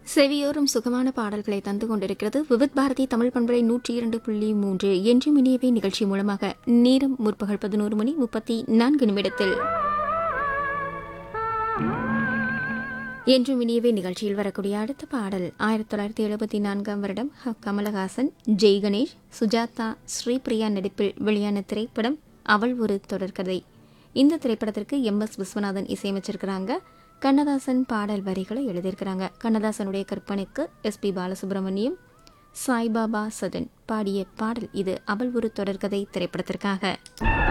செவியோரும் சுகமான பாடல்களை தந்து கொண்டிருக்கிறது விவித் பாரதி தமிழ் பண்பலை நூற்றி இரண்டு புள்ளி மூன்று என்றும் இனியவை நிகழ்ச்சி மூலமாக நேரம் முற்பகல் பதினோரு மணி முப்பத்தி நான்கு நிமிடத்தில் என்றும் இனியவை நிகழ்ச்சியில் வரக்கூடிய அடுத்த பாடல் ஆயிரத்தி தொள்ளாயிரத்தி எழுபத்தி நான்காம் வருடம் ஹ. கமலஹாசன் ஜெய் கணேஷ் சுஜாதா ஸ்ரீபிரியா நடிப்பில் வெளியான திரைப்படம் அவள் ஒரு தொடர்கதை இந்த திரைப்படத்திற்கு எம் எஸ் விஸ்வநாதன் இசையமைச்சிருக்கிறாங்க கண்ணதாசன் பாடல் வரிகளை எழுதியிருக்கிறாங்க கண்ணதாசனுடைய கற்பனைக்கு எஸ் பி பாலசுப்ரமணியம் சாய்பாபா சதன் பாடிய பாடல் இது அவள் ஒரு தொடர்கதை திரைப்படத்திற்காக